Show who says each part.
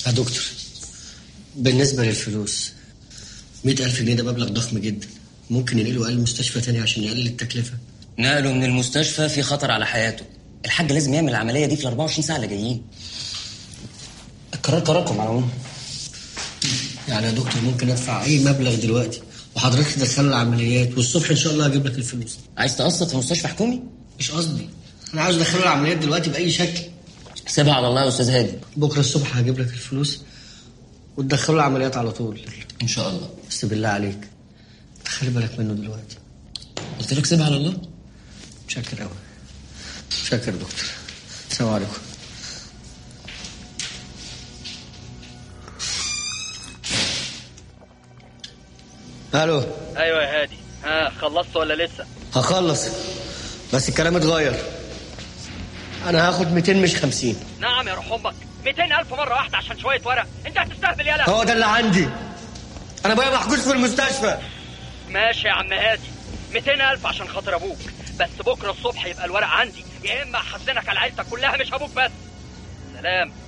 Speaker 1: يا دكتور بالنسبة للفلوس مئة ألف جنيه ده مبلغ ضخم جدا ممكن ينقلوا أقل مستشفى تاني عشان يقلل التكلفة
Speaker 2: نقله من المستشفى في خطر على حياته الحاج لازم يعمل العمليه دي في ال 24 ساعه اللي جايين القرار قراركم على العموم
Speaker 1: يعني يا دكتور ممكن أدفع أي مبلغ دلوقتي وحضرتك تدخل العمليات والصبح إن شاء الله هجيب لك الفلوس
Speaker 2: عايز تقسط في مستشفى حكومي
Speaker 1: مش قصدي أنا عاوز أدخل العمليات دلوقتي بأي شكل
Speaker 2: سيبها على الله يا استاذ هادي
Speaker 1: بكرة الصبح هجيب لك الفلوس وتدخله العمليات على طول
Speaker 2: ان شاء الله
Speaker 1: بس بالله عليك خلي بالك منه دلوقتي
Speaker 2: قلت لك سيبها على الله
Speaker 1: متشكر قوي متشكر يا دكتور السلام عليكم الو
Speaker 3: ايوه يا هادي ها خلصت ولا لسه
Speaker 1: هخلص بس الكلام اتغير انا هاخد 200 مش 50
Speaker 3: نعم يا روح امك 200 الف مره واحده عشان شويه ورق انت هتستهبل يالا
Speaker 1: هو ده اللي عندي انا ابويا محجوز في المستشفى
Speaker 3: ماشي يا عم هادي 200 الف عشان خاطر ابوك بس بكره الصبح يبقى الورق عندي يا اما احزنك على عيلتك كلها مش ابوك بس سلام